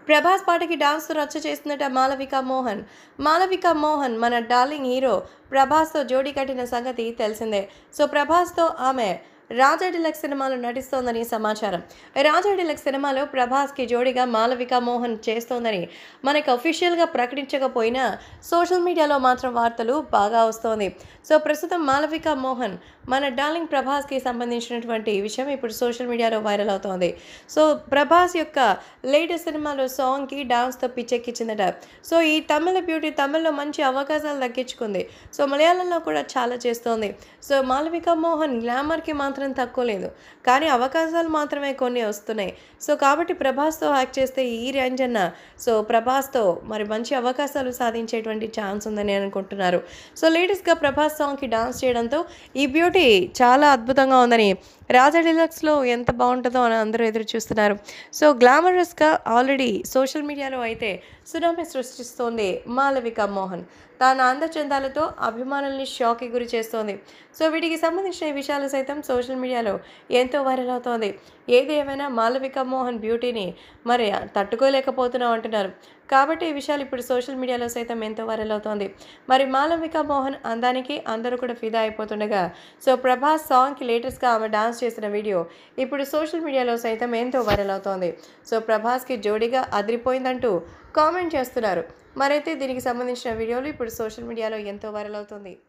ప్రభాస్ పాటకి డాన్స్ రచ్చ చేస్తున్నట మాలవిక మోహన్ మాలవిక మోహన్ మన డార్లింగ్ హీరో ప్రభాస్తో జోడీ కట్టిన సంగతి తెలిసిందే సో ప్రభాస్తో ఆమె రాజా డిలక్స్ సినిమాలో నటిస్తోందని సమాచారం రాజా డిలక్స్ సినిమాలో ప్రభాస్కి జోడిగా మాలవిక మోహన్ చేస్తోందని మనకి అఫీషియల్గా ప్రకటించకపోయినా సోషల్ మీడియాలో మాత్రం వార్తలు బాగా వస్తోంది సో ప్రస్తుతం మాలవిక మోహన్ మన డార్లింగ్ ప్రభాస్కి సంబంధించినటువంటి విషయం ఇప్పుడు సోషల్ మీడియాలో వైరల్ అవుతోంది సో ప్రభాస్ యొక్క లేటెస్ట్ సినిమాలో సాంగ్కి డాన్స్తో పిచ్చెక్కించిందట సో ఈ తమిళ బ్యూటీ తమిళ్లో మంచి అవకాశాలు దక్కించుకుంది సో మలయాళంలో కూడా చాలా చేస్తోంది సో మాలవిక మోహన్ గ్లామర్కి మాత్రం తక్కువ లేదు కానీ అవకాశాలు మాత్రమే కొన్ని వస్తున్నాయి సో కాబట్టి ప్రభాస్తో యాక్ట్ చేస్తే ఈ రేంజ్ అన్న సో ప్రభాస్తో మరి మంచి అవకాశాలు సాధించేటువంటి ఛాన్స్ ఉందని అనుకుంటున్నారు సో లేటెస్ట్గా ప్రభాస్ సాంగ్కి డాన్స్ చేయడంతో ఈ బ్యూటీ చాలా అద్భుతంగా ఉందని రాజా డిలక్స్లో ఎంత బాగుంటుందో అని అందరూ ఎదురు చూస్తున్నారు సో గ్లామరస్గా ఆల్రెడీ సోషల్ మీడియాలో అయితే సునామీ సృష్టిస్తోంది మాలవిక మోహన్ తాను అందచందాలతో అభిమానుల్ని షాక్కి గురి చేస్తోంది సో వీటికి సంబంధించిన ఈ విషయాలు సైతం సోషల్ మీడియాలో ఎంతో వైరల్ అవుతోంది ఏది ఏమైనా మాలవిక మోహన్ బ్యూటీని మరి తట్టుకోలేకపోతున్నాం అంటున్నారు కాబట్టి ఈ విషయాలు ఇప్పుడు సోషల్ మీడియాలో సైతం ఎంతో వైరల్ అవుతోంది మరి మాలవిక మోహన్ అందానికి అందరూ కూడా ఫిదా అయిపోతుండగా సో ప్రభాస్ సాంగ్కి లేటెస్ట్గా ఆమె డాన్స్ చేసిన వీడియో ఇప్పుడు సోషల్ మీడియాలో సైతం ఎంతో వైరల్ అవుతోంది సో ప్రభాస్కి జోడీగా అదిరిపోయిందంటూ కామెంట్ చేస్తున్నారు మరైతే దీనికి సంబంధించిన వీడియోలు ఇప్పుడు సోషల్ మీడియాలో ఎంతో వైరల్ అవుతుంది